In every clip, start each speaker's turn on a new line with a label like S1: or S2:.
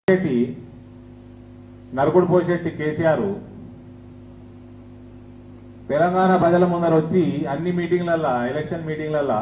S1: పోషెట్టి నరకుడు పోషెట్టి కేసీఆర్ తెలంగాణ ప్రజల ముందర వచ్చి అన్ని మీటింగ్లల్లా ఎలక్షన్ మీటింగ్లల్లా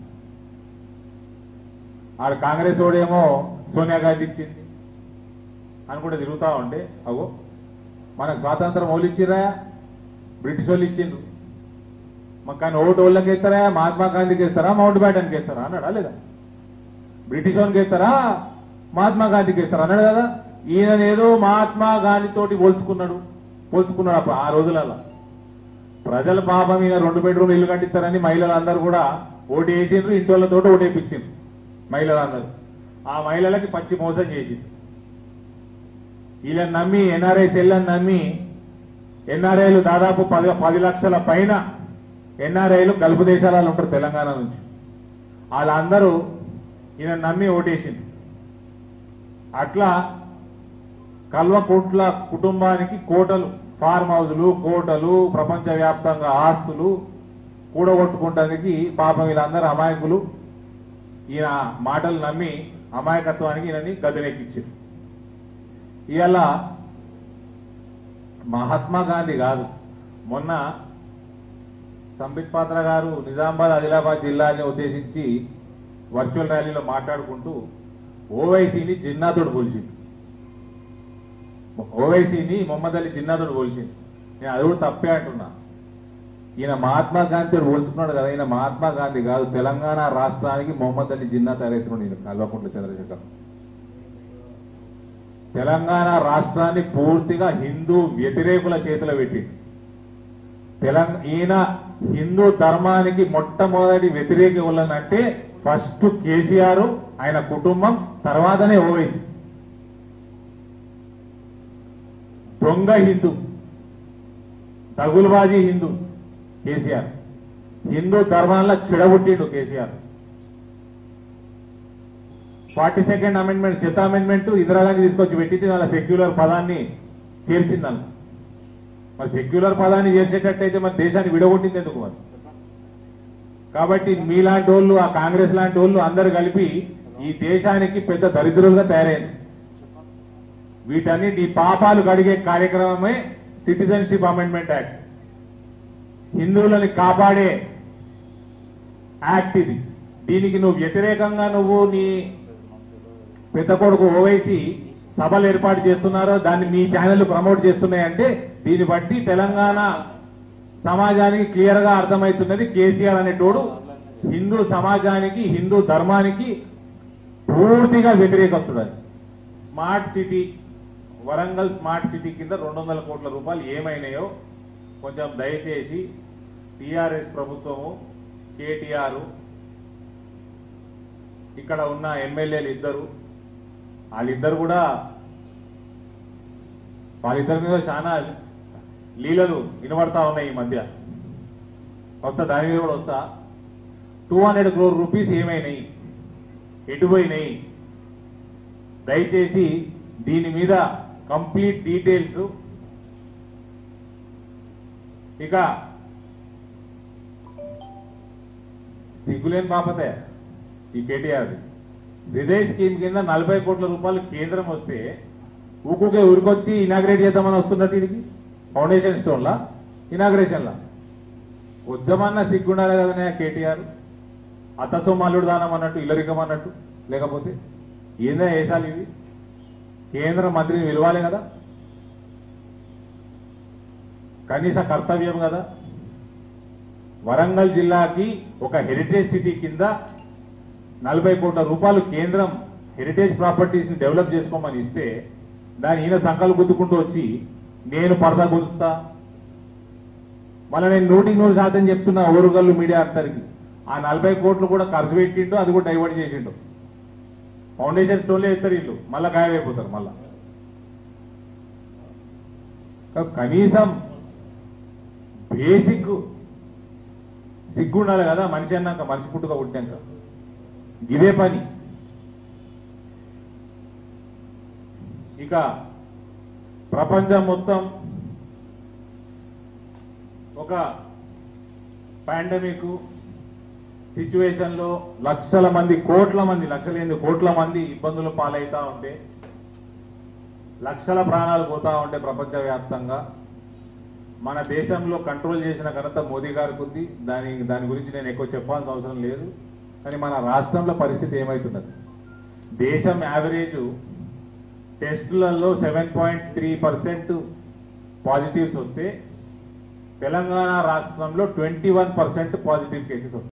S1: ఆడ కాంగ్రెస్ ఓడేమో సోనియా గాంధీ ఇచ్చింది అని కూడా తిరుగుతా ఉంటే అగో మనకు స్వాతంత్రం ఓళ్ళు ఇచ్చిరా బ్రిటిష్ వాళ్ళు ఇచ్చిండ్రు మాకు కానీ ఓటు వాళ్ళకి ఇస్తారా మహాత్మా గాంధీకి ఇస్తారా మౌంట్ బ్యాటన్కి ఇస్తారా అన్నాడా లేదా బ్రిటిష్ వాళ్ళకి ఇస్తారా మహాత్మా గాంధీకి ఇస్తారా అన్నాడు కదా ఈయన ఏదో మహాత్మా గాంధీ తోటి పోల్చుకున్నాడు పోల్చుకున్నాడు అప్పుడు ఆ రోజులలో ప్రజల పాపం ఈయన రెండు బెడ్రూమ్ ఇల్లు కట్టిస్తారని మహిళలందరూ కూడా ఓటు వేసిండ్రు ఇంటి వాళ్ళతో ఓటు వేయించిండ్రు మహిళలందరూ ఆ మహిళలకి పచ్చి మోసం చేసింది వీళ్ళని నమ్మి ఎన్ఆర్ఐ సెల్లని నమ్మి ఎన్ఆర్ఐలు దాదాపు పది పది లక్షల పైన ఎన్ఆర్ఐలు గల్ఫ్ దేశాలలో ఉంటారు తెలంగాణ నుంచి వాళ్ళందరూ ఈయన నమ్మి ఓటేసింది అట్లా కల్వకోట్ల కుటుంబానికి కోటలు ఫార్మ్ హౌజులు కోటలు ప్రపంచవ్యాప్తంగా ఆస్తులు కూడగొట్టుకుంటానికి పాపం వీళ్ళందరూ అమాయకులు ఈయన మాటలు నమ్మి అమాయకత్వానికి ఈయనని గద్దెనెక్కించారు ఇవాళ మహాత్మా గాంధీ కాదు మొన్న సంబిత్ పాత్ర గారు నిజామాబాద్ ఆదిలాబాద్ జిల్లాని ఉద్దేశించి వర్చువల్ ర్యాలీలో మాట్లాడుకుంటూ ఓవైసీని జిన్నాతుడు పోల్చింది ఓవైసీని మొహమ్మద్ అలీ జిన్నాతుడు పోల్చింది నేను అది కూడా తప్పే అంటున్నా ఈయన మహాత్మా గాంధీ పోల్చుకున్నాడు కదా ఈయన మహాత్మా గాంధీ కాదు తెలంగాణ రాష్ట్రానికి మొహమ్మద్ అలీ జిన్నా తయారవుతున్నాడు ఈయన కల్వకుంట్ల చంద్రశేఖర్ తెలంగాణ రాష్ట్రాన్ని పూర్తిగా హిందూ వ్యతిరేకుల చేతిలో పెట్టి తెలంగాణ ఈయన హిందూ ధర్మానికి మొట్టమొదటి వ్యతిరేక ఎవరనంటే ఫస్ట్ కేసీఆర్ ఆయన కుటుంబం తర్వాతనే ఓవైసీ దొంగ హిందూ తగులుబాజీ హిందూ కేసీఆర్ హిందూ ధర్మాల్లో చెడగొట్టిండు కేసీఆర్ ఫార్టీ సెకండ్ అమెండ్మెంట్ చెత్త అమెండ్మెంట్ ఇందిరాగాంధీ తీసుకొచ్చి పెట్టింది వాళ్ళ సెక్యులర్ పదాన్ని చేర్చింది అందులో మరి సెక్యులర్ పదాన్ని చేర్చేటట్టయితే మరి దేశాన్ని విడగొట్టింది ఎందుకు మరి కాబట్టి మీలాంటి వాళ్ళు ఆ కాంగ్రెస్ లాంటి వాళ్ళు అందరు కలిపి ఈ దేశానికి పెద్ద దరిద్రులుగా తయారైంది వీటన్నిటి ఈ పాపాలు కడిగే కార్యక్రమమే సిటిజన్షిప్ అమెండ్మెంట్ యాక్ట్ హిందువులని కాపాడే యాక్ట్ ఇది దీనికి నువ్వు వ్యతిరేకంగా నువ్వు నీ పెద్ద కొడుకు ఓవైసీ సభలు ఏర్పాటు చేస్తున్నారో దాన్ని మీ ఛానల్ ప్రమోట్ చేస్తున్నాయంటే దీన్ని బట్టి తెలంగాణ సమాజానికి క్లియర్ గా అర్థమవుతున్నది కేసీఆర్ అనేటోడు హిందూ సమాజానికి హిందూ ధర్మానికి పూర్తిగా వ్యతిరేకస్తుడు smart city Warangal smart city కింద రెండు వందల కోట్ల రూపాయలు ఏమైనాయో కొంచెం దయచేసి టిఆర్ఎస్ ప్రభుత్వము కేటీఆర్ ఇక్కడ ఉన్న ఎమ్మెల్యేలు ఇద్దరు వాళ్ళిద్దరు కూడా వాళ్ళిద్దరి మీద చాలా లీలలు వినబడతా ఉన్నాయి ఈ మధ్య వస్తా దాని మీద కూడా వస్తా టూ హండ్రెడ్ క్రోర్ రూపీస్ ఏమైనాయి ఎటు పోయినాయి దయచేసి దీని మీద కంప్లీట్ డీటెయిల్స్ ఇక సిగ్గులేని పాపతే ఈ కేటీఆర్ది హృదయ్ స్కీమ్ కింద నలభై కోట్ల రూపాయలు కేంద్రం వస్తే ఊకుకే ఊరికొచ్చి ఇనాగ్రేట్ చేద్దామని వస్తున్నట్టు ఇది ఫౌండేషన్ స్టోన్లా ఇనాగ్రేషన్లా ఉద్యమన్న సిగ్గుండాలి కదనే కేటీఆర్ అత్తసో మల్లుడు దానం అన్నట్టు ఇల్లరికం అన్నట్టు లేకపోతే ఏందా వేసాలు ఇవి కేంద్ర మంత్రిని విలువాలి కదా కనీస కర్తవ్యం కదా వరంగల్ జిల్లాకి ఒక హెరిటేజ్ సిటీ కింద నలభై కోట్ల రూపాయలు కేంద్రం హెరిటేజ్ ప్రాపర్టీస్ ని డెవలప్ చేసుకోమని ఇస్తే దాని ఈయన సంకలు గుద్దుకుంటూ వచ్చి నేను పరదా గుంచుతా మళ్ళీ నేను నూటికి నూరు శాతం చెప్తున్నా ఓరుగల్లు మీడియా అందరికి ఆ నలభై కోట్లు కూడా ఖర్చు పెట్టిండు అది కూడా డైవర్ట్ చేసిండు ఫౌండేషన్ స్టోన్లే ఇస్తారు వీళ్ళు మళ్ళా గాయమైపోతారు మళ్ళా కాబట్టి కనీసం బేసిక్ సిగ్గు ఉండాలి కదా మనిషి అన్నాక మనిషి పుట్టుక పుట్టాక ఇదే పని ఇక ప్రపంచం మొత్తం ఒక పాండమిక్ సిచ్యువేషన్ లో లక్షల మంది కోట్ల మంది లక్షలేంది కోట్ల మంది ఇబ్బందులు పాలవుతా ఉంటే లక్షల ప్రాణాలు పోతా ఉంటే ప్రపంచవ్యాప్తంగా మన దేశంలో కంట్రోల్ చేసిన ఘనత మోదీ గారికి ఉంది దాని దాని గురించి నేను ఎక్కువ చెప్పాల్సిన అవసరం లేదు కానీ మన రాష్ట్రంలో పరిస్థితి ఏమవుతున్నది దేశం యావరేజ్ టెస్టులలో seven point three percent positives వస్తే తెలంగాణ రాష్ట్రంలో twenty one percent positive cases వస్తాయి